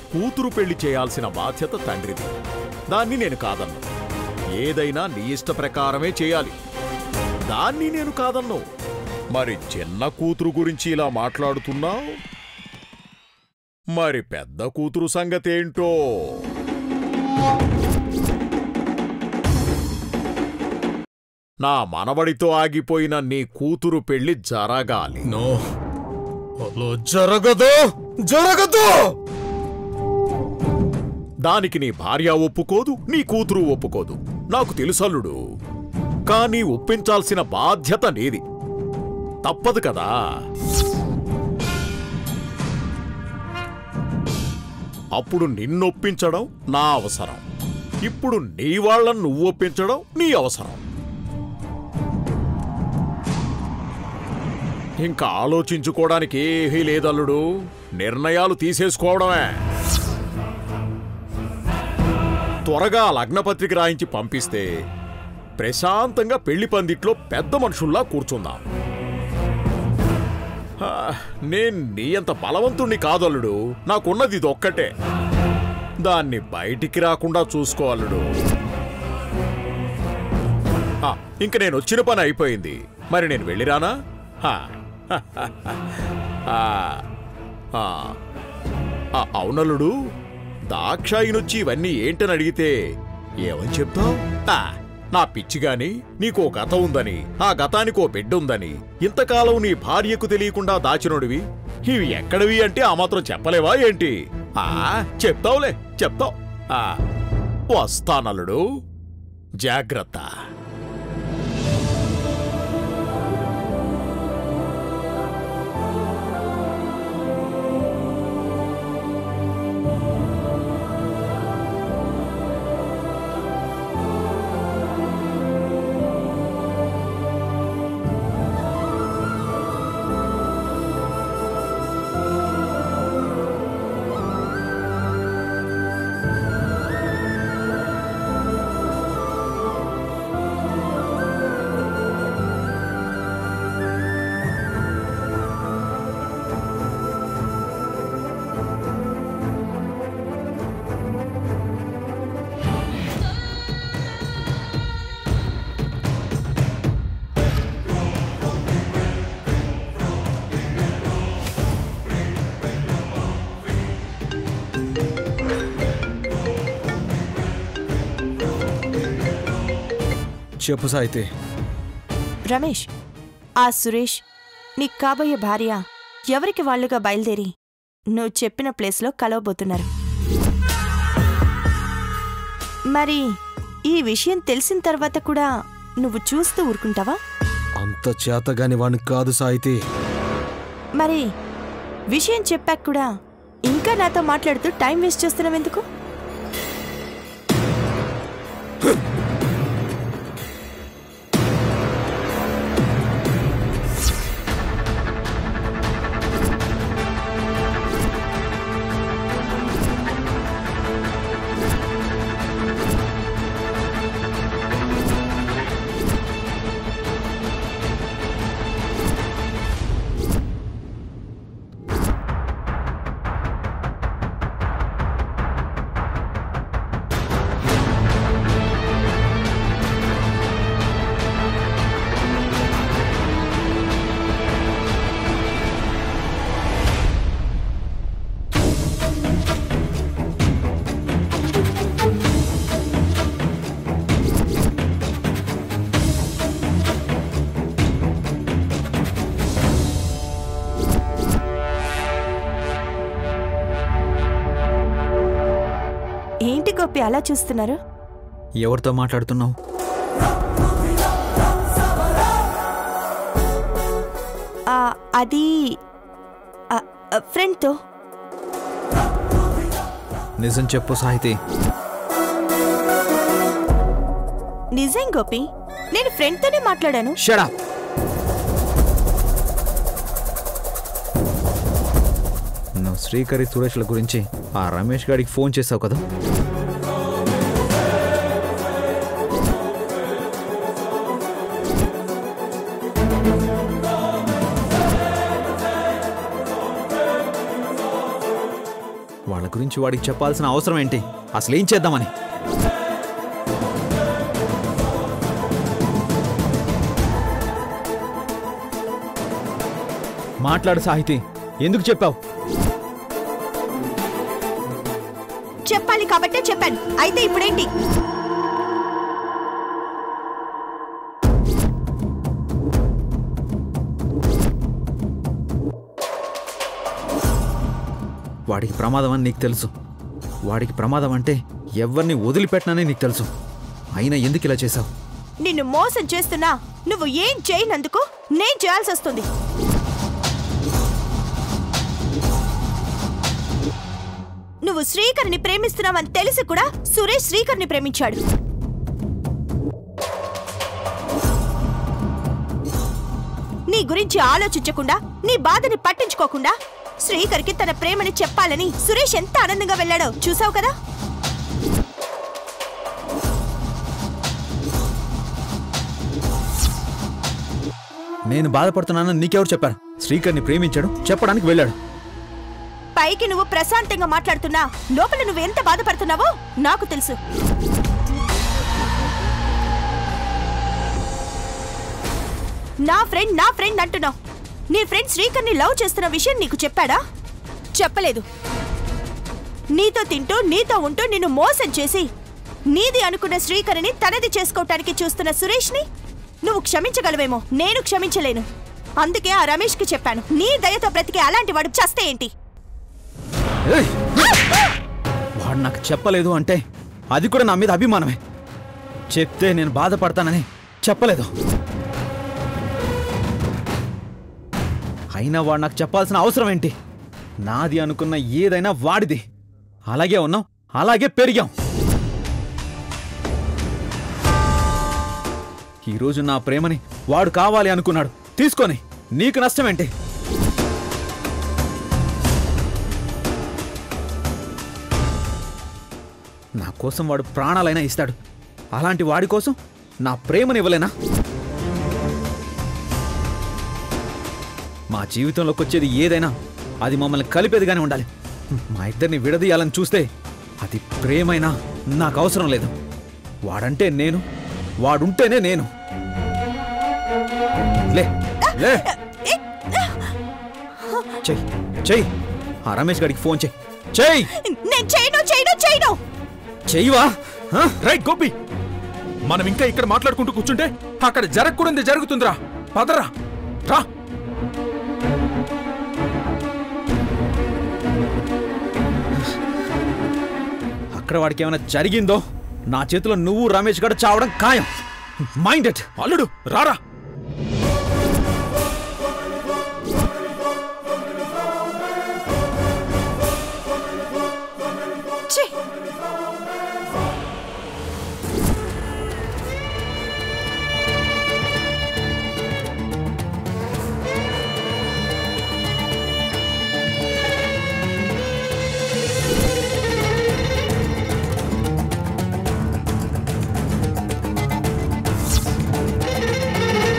కూతురు పెళ్లి చేయాల్సిన బాధ్యత తండ్రిది దాన్ని నేను కాదన్ను ఏదైనా నీ ఇష్ట ప్రకారమే చేయాలి దాన్ని నేను కాదన్ను మరి చిన్న కూతురు గురించి ఇలా మాట్లాడుతున్నావు మరి పెద్ద కూతురు సంగతేంటో నా మనవడితో ఆగిపోయిన నీ కూతురు పెళ్లి జరగాలి నో అలా జరగదు జరగదు దానికి నీ భార్య ఒప్పుకోదు నీ కూతురు ఒప్పుకోదు నాకు తెలుసల్లుడు కానీ ఒప్పించాల్సిన బాధ్యత నీది తప్పదు కదా అప్పుడు నిన్నొప్పించడం నా అవసరం ఇప్పుడు నీ వాళ్ళని నువ్వు ఒప్పించడం నీ అవసరం ఇంకా ఆలోచించుకోవడానికి ఏమీ లేదల్లుడు నిర్ణయాలు తీసేసుకోవడమే త్వరగా లగ్నపత్రిక రాయించి పంపిస్తే ప్రశాంతంగా పెళ్లి పందిట్లో పెద్ద మనుషుల్లా కూర్చుందాం ఆ, నేను నీ అంత బలవంతుణ్ణి కాదల్లుడు నాకున్నది ఇదొక్కటే దాన్ని బయటికి రాకుండా చూసుకోవాలడు ఆ, ఇంక నేను వచ్చిన పని అయిపోయింది మరి నేను వెళ్ళిరానా హా. ఆ, ఆ. ఆ, అవునల్లుడు దాక్షాయినొచ్చి ఇవన్నీ ఏంటని అడిగితే ఏమని చెప్తావు నా పిచ్చిగాని నీకో గత ఉందని ఆ గతానికి ఓ బిడ్డ ఉందని ఇంతకాలం నీ భార్యకు తెలియకుండా దాచినోడివి ఇవి ఎక్కడివి అంటే ఆ మాత్రం చెప్పలేవా ఏంటి ఆ చెప్తావులే చెప్తావు ఆ, వస్తానల్లుడు జాగ్రత్త చెప్పు సాయితే రమేష్ ఆ సురేష్ నీకు కాబోయే భార్య ఎవరికి వాళ్ళుగా బయలుదేరి నువ్వు చెప్పిన ప్లేస్లో కలవబోతున్నారు మరి ఈ విషయం తెలిసిన తర్వాత కూడా నువ్వు చూస్తూ ఊరుకుంటావా అంత చేతగాని వాణ్ణి కాదు సాయితే మరి విషయం చెప్పాక కూడా ఇంకా నాతో మాట్లాడుతూ టైం వేస్ట్ చేస్తున్నావు ఎందుకు ఏంటి గోపి అలా చూస్తున్నారు ఎవరితో మాట్లాడుతున్నావు ఆ, అది ఆ, ఆ, ఫ్రెండ్తో నిజం చెప్పు సాహితి నిజం గోపి నేను ఫ్రెండ్తోనే మాట్లాడాను షడా నువ్వు శ్రీకరి సురేష్ల గురించి ఆ రమేష్ గారికి ఫోన్ చేసావు కదా వాళ్ళ గురించి వాడికి చెప్పాల్సిన అవసరం ఏంటి అసలు ఏం చేద్దామని మాట్లాడు సాహితి ఎందుకు చెప్పావు చెప్పాలి కాబట్టే చెప్పాను అయితే ఇప్పుడేంటి వాడికి ప్రమాదం అని నీకు తెలుసు వాడికి ప్రమాదం అంటే ఎవరిని వదిలిపెట్టనని నీకు తెలుసు అయినా ఎందుకు ఇలా చేశావు నిన్ను మోసం చేస్తున్నా నువ్వు ఏం చేయనందుకు నేను చేయాల్సి వస్తుంది నువ్వు శ్రీకర్ని ప్రేమిస్తున్నావని తెలిసి కూడా సురేష్ శ్రీకర్ని ప్రేమించాడు నీ గురించి ఆలోచించకుండా నీ బాధని పట్టించుకోకుండా శ్రీకర్కి తన ప్రేమని చెప్పాలని సురేష్ ఎంత ఆనందంగా వెళ్ళాడో చూసావు కదా నేను బాధపడుతున్నానని నీకెవరు చెప్పారు శ్రీకర్ని ప్రేమించాడు చెప్పడానికి వెళ్ళాడు పైకి నువ్వు ప్రశాంతంగా మాట్లాడుతున్నా లోపల నువ్వు ఎంత బాధపడుతున్నావో నాకు తెలుసు నా ఫ్రెండ్ నా ఫ్రెండ్ అంటున్నావు నీ ఫ్రెండ్ శ్రీకర్ని లవ్ చేస్తున్న విషయం నీకు చెప్పాడా చెప్పలేదు నీతో తింటూ నీతో ఉంటూ నిన్ను మోసం చేసి నీది అనుకున్న శ్రీకర్ని తనది చేసుకోవటానికి చూస్తున్న సురేష్ని నువ్వు క్షమించగలవేమో నేను క్షమించలేను అందుకే ఆ రమేష్కి చెప్పాను నీ దయతో బ్రతికే అలాంటి వాడు చస్తే ఏంటి ఏయ్! వాడు నాకు చెప్పలేదు అంటే అది కూడా నా మీద అభిమానమే చెప్తే నేను బాధపడతానని చెప్పలేదు అయినా వాడు నాకు చెప్పాల్సిన అవసరం ఏంటి నాది అనుకున్న ఏదైనా వాడిది అలాగే ఉన్నాం అలాగే పెరిగాం ఈరోజు నా ప్రేమని వాడు కావాలి అనుకున్నాడు తీసుకొని నీకు నష్టమేంటి నా కోసం వాడు ప్రాణాలైనా ఇస్తాడు అలాంటి వాడి కోసం నా ప్రేమని ఇవ్వలేనా మా జీవితంలోకి వచ్చేది ఏదైనా అది మమ్మల్ని కలిపేదిగానే ఉండాలి మా ఇద్దరిని విడదీయాలని చూస్తే అది ప్రేమైనా నాకు అవసరం లేదు వాడంటే నేను వాడుంటేనే నేను లే లే చెయ్యి చెయ్యి ఆ రమేష్ గారికి ఫోన్ చెయ్యి చెయ్యి నేను చేయను చేయను చేయను చెయ్యవా హ? రైట్ గోపి మనం ఇంకా ఇక్కడ మాట్లాడుకుంటూ కూర్చుంటే అక్కడ జరగకూడదు జరుగుతుందిరా పదరా రా అక్కడ వాడికి ఏమైనా జరిగిందో నా చేతిలో నువ్వు రమేష్ గడ చావడం ఖాయం మైండ్ ఇట్ అల్లుడు రారా ఛీ! ఆ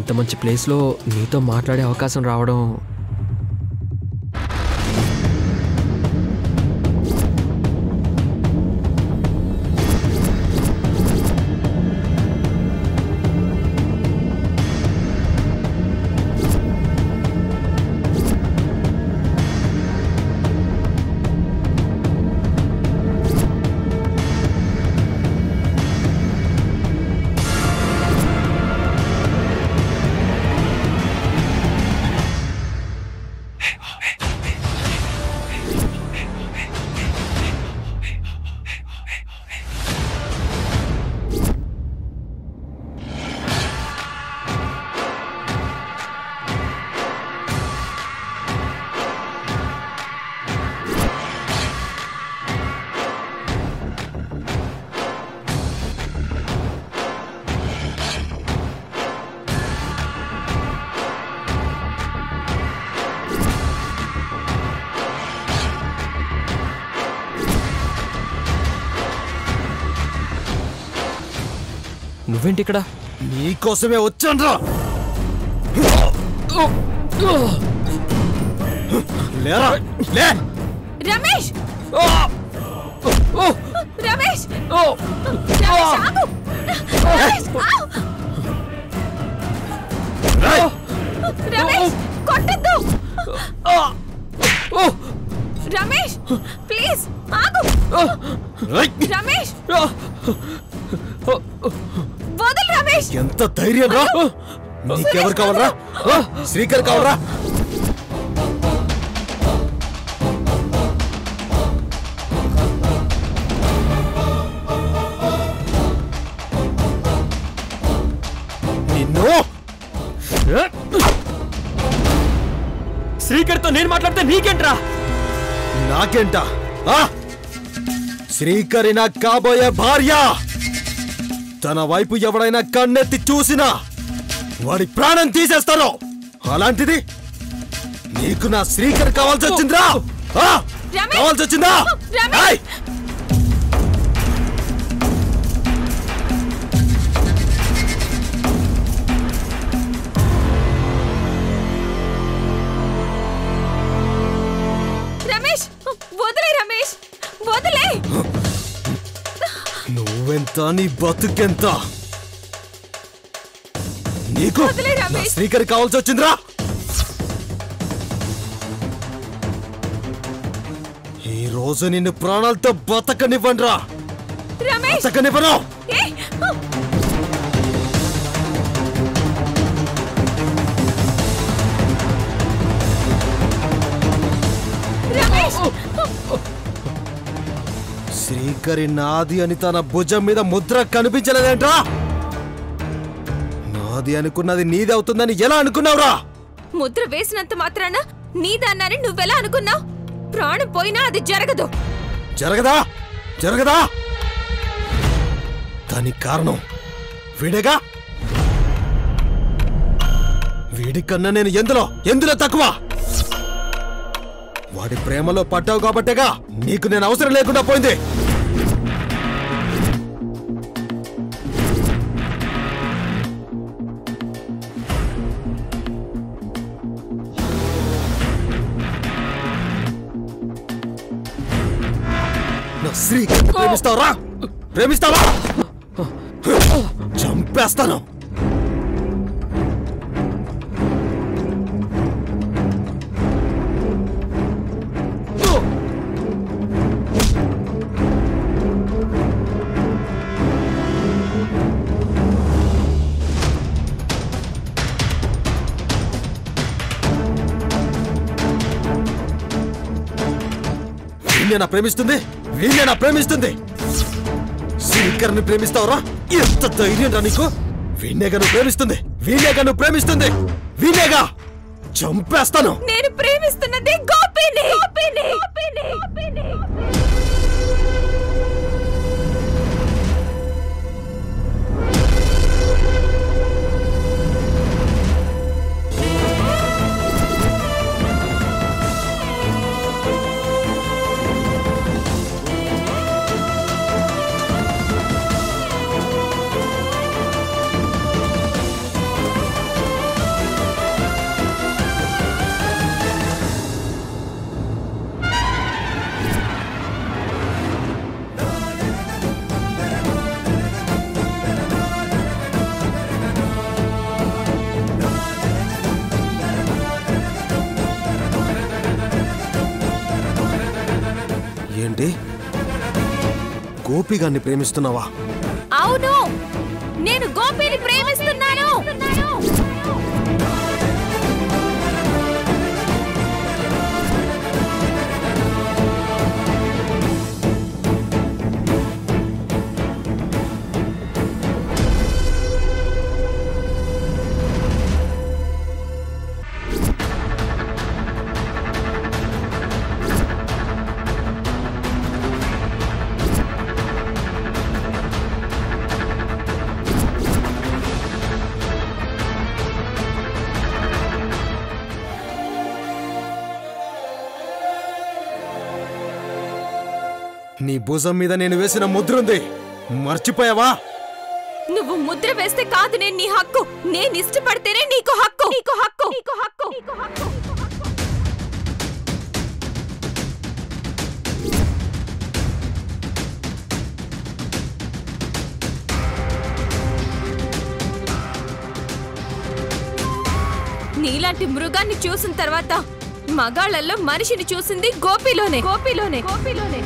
ఇంత మంచి ప్లేస్లో నీతో మాట్లాడే అవకాశం రావడం నువ్వేంటి ఇక్కడ నీకోసమే వచ్చాన్రా లేరా లే రమేష్ రమేష్ రమేష్ ఆగు రమేష్ ఆగు. రమేష్ కొట్టద్దు రమేష్ ప్లీజ్ ఆగు రమేష్ వదలు రమేష్ ఎంత ధైర్యం రా నీకెవరు కావాలరా ఆ? శ్రీకర్ కావాలరా నిన్ను శ్రీకర్తో నేను మాట్లాడితే నీకేంట్రా నాకేంట ఆ? శ్రీకరి నా కాబోయే భార్య తన వైపు ఎవడైనా కన్నెత్తి చూసినా వాడి ప్రాణం తీసేస్తాను అలాంటిది నీకు నా శ్రీకర్ కావాల్సి వచ్చిందిరా ఆ? రమేష్! కావాల్సి వచ్చిందా రమేష్! ఏయ్! రమేష్ వదిలే రమేష్ వదిలే నువ్వెంత నీ బతుకెంత నీకు వదిలే, నా రమేష్. శ్రీకర్ కావాల్సి వచ్చిందిరా ఈ రోజు నిన్ను ప్రాణాలతో బతకనివ్వండిరా రమేష్ బతకనివ్వను ఏయ్! రమేష్ శ్రీకరి నాది అని తన భుజం మీద ముద్ర కనిపించలేదేంట్రా నాది అనుకున్నది నీది అవుతుందని ఎలా అనుకున్నావురా ముద్ర వేసినంత మాత్రాన నీదన్నాని నువ్వెలా అనుకున్నావు ప్రాణం పోయినా అది జరగదు జరగదా జరగదా దానికి కారణం వీడేగా వీడికన్నా నేను ఎందులో ఎందులో తక్కువ వాడి ప్రేమలో పడ్డావు కాబట్టేగా నీకు నేను అవసరం లేకుండా పోయింది నా శ్రీకర్ని ప్రేమిస్తావరా ప్రేమిస్తావా చంపేస్తాను వీణ్ణేనా ప్రేమిస్తుంది వీణ్ణేనా ప్రేమిస్తుంది శ్రీకర్ని ప్రేమిస్తావురా ఎంత ధైర్యం రా నీకు వీణ్ణేగా నువ్వు ప్రేమిస్తుంది వీణ్ణేగా నువ్వు ప్రేమిస్తుంది వీణ్ణేగా చంపేస్తాను నేను ప్రేమిస్తున్నది గోపిని గోపిని గోపిని గోపిగాన్ని ప్రేమిస్తున్నావా అవును నేను గోపిని ప్రేమిస్తున్నాను నీ భుజం మీద నేను వేసిన ముద్రుంది మర్చిపోయావా నువ్వు ముద్ర వేస్తే కాదు నేను నీ హక్కు నేను ఇష్టపడితేనే నీకు హక్కు నీకు హక్కు నీకు హక్కు నీకు హక్కు నీలాంటి మృగాన్ని చూసిన తర్వాత మగాళ్ళల్లో మనిషిని చూసింది గోపిలోనే గోపిలోనే గోపిలోనే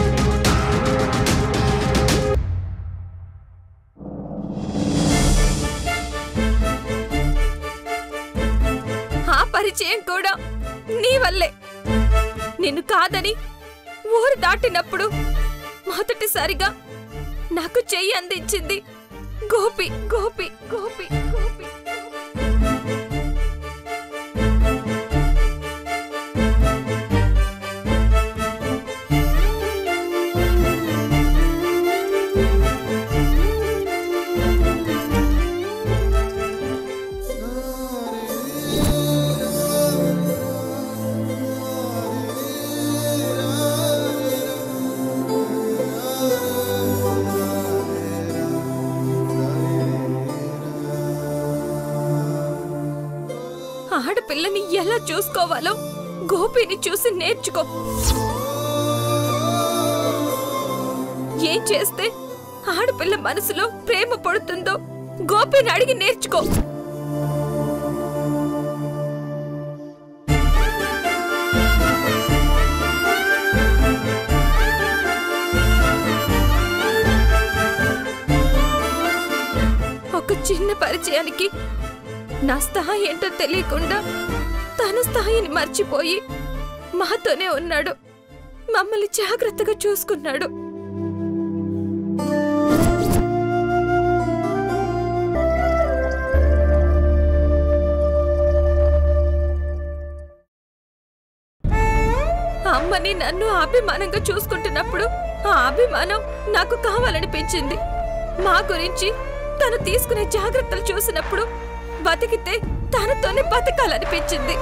ఆ పరిచయం కూడా నీ వల్లే నిన్ను కాదని ఊరు దాటినప్పుడు మొదటిసారిగా నాకు చెయ్యి అందించింది గోపి గోపి గోపి గోపి ఆడపిల్లని ఎలా చూసుకోవాలో గోపిని చూసి నేర్చుకో ఏం చేస్తే ఆడపిల్ల మనసులో ప్రేమ పడుతుందో గోపిని అడిగి నేర్చుకో ఒక చిన్న పరిచయానికి నా స్థాయి ఏంటో తెలియకుండా తన స్థాయిని మర్చిపోయి మాతోనే ఉన్నాడు మమ్మల్ని జాగ్రత్తగా చూసుకున్నాడు అమ్మని నన్ను అభిమానంగా చూసుకుంటున్నప్పుడు ఆ అభిమానం నాకు కావాలనిపించింది మా గురించి తను తీసుకునే జాగ్రత్తలు చూసినప్పుడు బతికితే తనతోనే బతకాలనిపించింది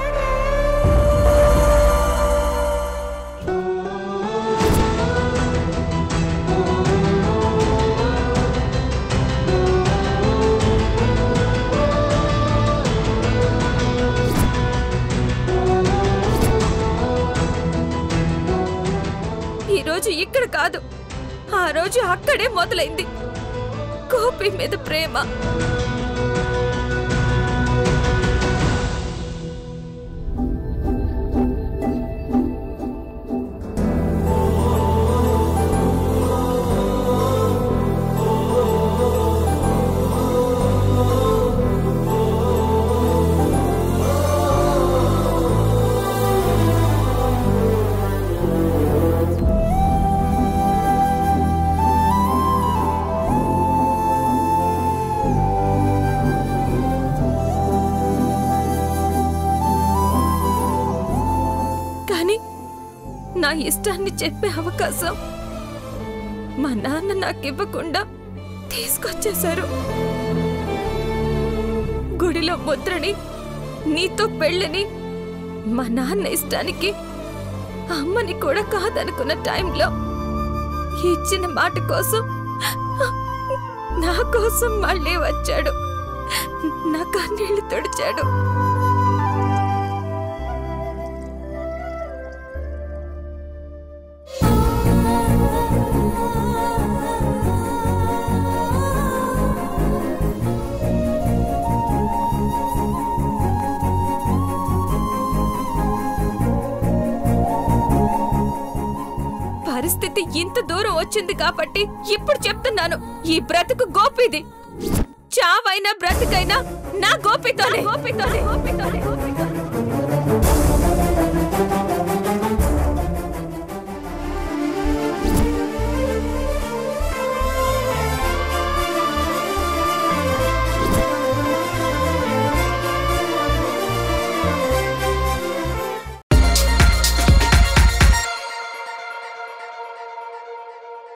ఈ రోజు ఇక్కడ కాదు ఆ రోజు అక్కడే మొదలైంది గోపి మీద ప్రేమ కానీ నా ఇష్టాన్ని చెప్పే అవకాశం మా నాన్న నాకివ్వకుండా తీసుకొచ్చేశారు గుడిలో ముద్రని నీతో పెళ్ళని మా నాన్న ఇష్టానికి అమ్మని కూడా కాదనుకున్న టైంలో ఇచ్చిన మాట కోసం నా కోసం మళ్ళీ వచ్చాడు నా కన్నీళ్లు తుడిచాడు పరిస్థితి ఇంత దూరం వచ్చింది కాబట్టి ఇప్పుడు చెప్తున్నాను ఈ బ్రతుకు గోపిది చావైనా బ్రతుకైనా నా గోపితోనే గోపితోనే గోపితోనే గోపితోనే